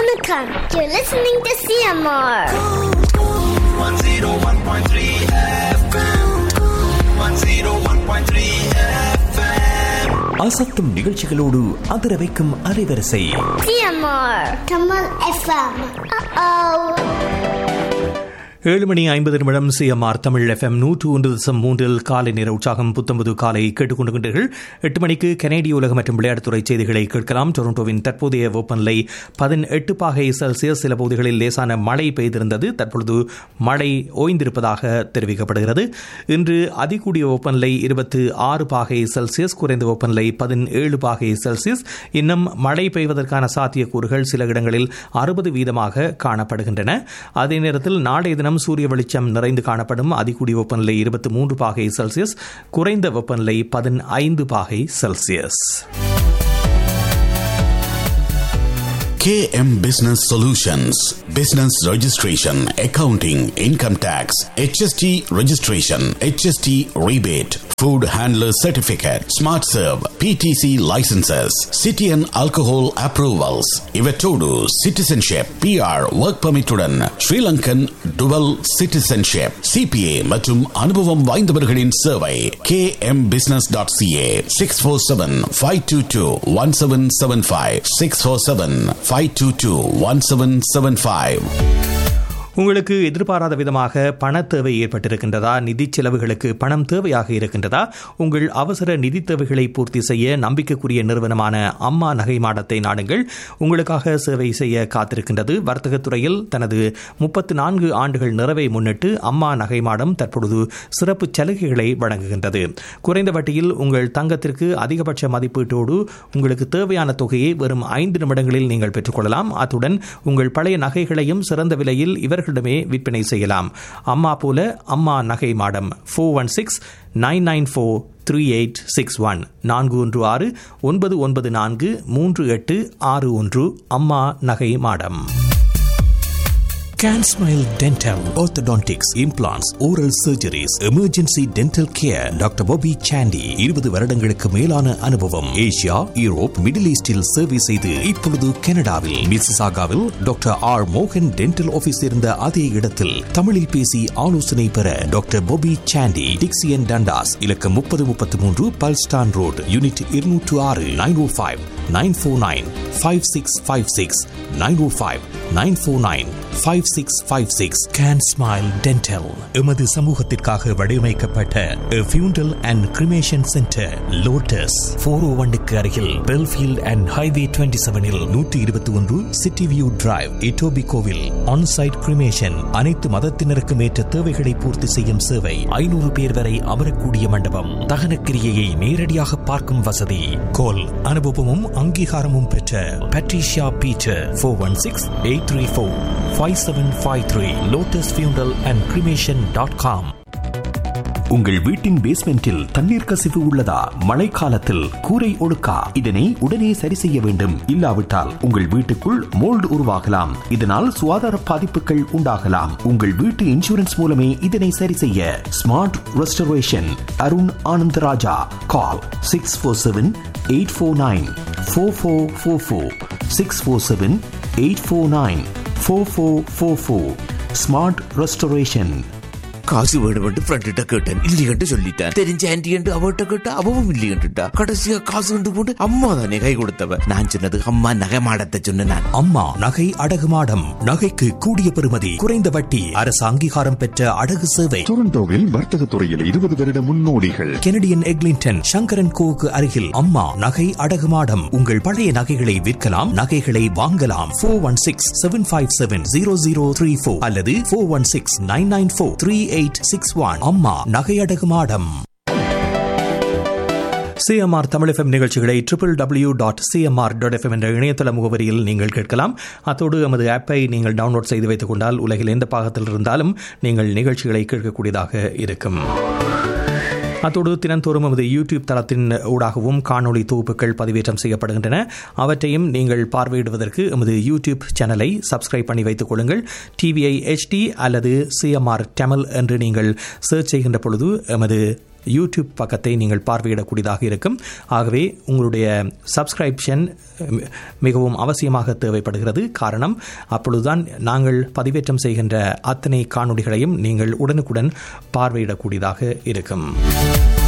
Vanakkam. You're listening to CMR. 101.3 FM. 101.3 FM. அசத்தும் நிகழ்ச்சிகளோடு அதிர வைக்கும் அலைவரிசை CMR. Kamal FM. Uh-oh. ஏழு மணி ஐம்பது நிமிடம் சிஎம்ஆர் தமிழ் எஃப்எம் நூற்று ஒன்று தசம் மூன்றில் காலை நேர உற்சாகம் புத்தம்பது காலை கேட்டுக்கொண்டுகின்றீர்கள் எட்டு மணிக்கு கனேடிய உலக மற்றும் விளையாட்டுத்துறை செய்திகளை கேட்கலாம் டொரண்டோவின் தற்போதைய வெப்பநிலை பதினெட்டு பாகை செல்சியஸ் சில பகுதிகளில் லேசான மழை பெய்திருந்தது தற்பொழுது மழை ஓய்ந்திருப்பதாக தெரிவிக்கப்படுகிறது இன்று அதிகூடிய வெப்பநிலை இருபத்து ஆறு பாகை செல்சியஸ் குறைந்த வெப்பநிலை பதினேழு பாகை செல்சியஸ் இன்னும் மழை பெய்வதற்கான சாத்தியக்கூறுகள் சில இடங்களில் அறுபது வீதமாக காணப்படுகின்றன அதே நேரத்தில் நாளைய தினம் சூரிய வெளிச்சம் நிறைந்து காணப்படும் அதிகூடிய வெப்பநிலை இருபத்தி மூன்று பாகை செல்சியஸ் குறைந்த வெப்பநிலை பதினைந்து பாகை Celsius KM Business Solutions Business Registration, Accounting, Income Tax, HST Registration, HST Rebate, Food Handler Certificate, Smart Serve, PTC Licenses, City and Alcohol Approvals, Ivetodu, Citizenship, PR, Work Permit உடன் Sri Lankan Dual Citizenship, CPA மற்றும் அனுபவம் வாய்ந்தவர்களின் சேவை kmbusiness.ca 647-522-1775 647-522-1775 உங்களுக்கு எதிர்பாராத விதமாக பண தேவை ஏற்பட்டிருக்கின்றதா நிதி செலவுகளுக்கு பணம் தேவையாக இருக்கின்றதா உங்கள் அவசர நிதி தேவைகளை பூர்த்தி செய்ய நம்பிக்கைக்குரிய நிறுவனமான அம்மா நகை மாடத்தை நாடுங்கள் உங்களுக்காக சேவை செய்ய காத்திருக்கின்றது வர்த்தகத் துறையில் தனது முப்பத்து நான்கு ஆண்டுகள் நிறைவை முன்னிட்டு அம்மா நகை மாடம் தற்பொழுது சிறப்பு சலுகைகளை வழங்குகின்றது குறைந்த வட்டியில் உங்கள் தங்கத்திற்கு அதிகபட்ச மதிப்பீட்டோடு உங்களுக்கு தேவையான தொகையை வெறும் ஐந்து நிமிடங்களில் நீங்கள் பெற்றுக்கொள்ளலாம் அத்துடன் உங்கள் பழைய நகைகளையும் சிறந்த விலையில் இவர்களிடமே விற்பனை செய்யலாம் அம்மா போல அம்மா நகை மாடம் four one six nine nine four three eight six one நான்கு ஒன்று ஆறு ஒன்பது ஒன்பது நான்கு மூன்று எட்டு ஆறு ஒன்று அம்மா நகை மாடம் Can Smile Dental, Orthodontics, Implants, Oral Surgeries, Emergency Dental Care, doctor Bobby Sandy இருபது வருடங்களுக்கு மேலான அனுபவம் ஏசியா யூரோப் மிடில் ஈஸ்டில் சேவை செய்து இப்பொழுது கனடாவில் மிசிசாகாவில் டாக்டர் ஆர் மோகன் டென்டல் ஆபீஸ் இருந்த அதே இடத்தில் தமிழில் பேசி ஆலோசனை பெற doctor Bobby Sandy Dixie and Dundas இலக்கம் முப்பது முப்பத்தி மூன்று பல்ஸ்டான் ரோடு யூனிட் இருநூற்று ஆறு nine O five nine four nine five six five six nine O five nine four nine five six five six can smile dental எமது சமூகத்திற்காக வடிவமைக்கப்பட்ட funeral and cremation centre Lotus four O ஒன்னுக்கு அருகில் Belfield and highway twenty செவனில் நூற்றி இருபத்தி ஒன்று city view drive இட்டோபி கோவில் ஆன்சைட் கிரிமேஷன் அனைத்து மதத்தினருக்கும் ஏற்ற தேவைகளை பூர்த்தி செய்யும் சேவை ஐநூறு பேர் வரை அமரக்கூடிய மண்டபம் தகன கிரியையை நேரடியாக பார்க்கும் வசதி கோல் அனுபவமும் அங்கீகாரமும் பெற்ற Patricia Peter four one six eight three four five seven five three Lotus funeral and cremation dot com உங்கள் வீட்டின் பேஸ்மெண்டில் தண்ணீர் கசிவு உள்ளதா மழைக்காலத்தில் கூரை ஒழுக்கா இதனை உடனே சரி செய்ய வேண்டும் இல்லாவிட்டால் உங்கள் வீட்டுக்குள் மோல்டு உருவாகலாம் இதனால் சுகாதார பாதிப்புகள் உண்டாகலாம் உங்கள் வீட்டு இன்சூரன்ஸ் மூலமே இதனை சரி செய்ய smart restoration Arun Anantharaja call six four seven eight four nine four four four four six four seven eight four nine four four four four smart restoration காசு வேணுமென்று ஃப்ரெண்ட்ட கேட்டேன் இல்லையென்று சொல்லிட்டேன் தெரிஞ்ச ஆன்டி என்று அவட்ட கேட்டா அவவும் இல்லையென்றுட்டா கடைசியா காசு கொண்டு போட்டு அம்மா தானே கை கொடுத்தவ நான் சொன்னது அம்மா நகை மாடத்தை சொன்ன நான் அம்மா நகை அடகு மாடம் நகைக்கு கூடிய பெறுமதி குறைந்த வட்டி அரசு அங்கீகாரம் பெற்ற அடகு சேவை டொரண்டோவில் வர்த்தக துறையில் இருபது வருட முன்னோடிகள் கெனடியன் எக்லிங்டன் சங்கரன் கோவுக்கு அருகில் அம்மா நகை அடகு மாடம் உங்கள் பழைய நகைகளை விற்கலாம் நகைகளை வாங்கலாம் four one six seven five seven zero zero three four அல்லது four one six nine nine four three eight six one அம்மா நகை அடகு மாடம் சிஎம்ஆர் தமிழ் எஃப்எம் நிகழ்ச்சிகளை triple W dot CMR dot FM என்ற இணையதள முகவரியில் நீங்கள் கேட்கலாம் அத்தோடு எமது ஆப்பை நீங்கள் டவுன்லோட் செய்து வைத்துக் கொண்டால் உலகில் எந்த பாகத்தில் இருந்தாலும் நீங்கள் நிகழ்ச்சிகளை கேட்கக்கூடியதாக இருக்கும் அத்தோடு தினந்தோறும் எமது யூடியூப் தளத்தின் ஊடாகவும் காணொளி தொகுப்புகள் பதிவேற்றம் செய்யப்படுகின்றன அவற்றையும் நீங்கள் பார்வையிடுவதற்கு எமது யூடியூப் சேனலை சப்ஸ்கிரைப் பண்ணி வைத்துக் கொள்ளுங்கள் டிவிஐ ஹெச்டி அல்லது சிஎம்ஆர் டெமல் என்று நீங்கள் சர்ச் செய்கின்ற பொழுது எமது யூடியூப் பக்கத்தை நீங்கள் பார்வையிடக்கூடியதாக இருக்கும் ஆகவே உங்களுடைய சப்ஸ்கிரிப்ஷன் மிகவும் அவசியமாக தேவைப்படுகிறது காரணம் அப்பொழுதுதான் நாங்கள் பதிவேற்றம் செய்கின்ற அத்தனை காணொளிகளையும் நீங்கள் உடனுக்குடன் பார்வையிடக்கூடியதாக இருக்கும்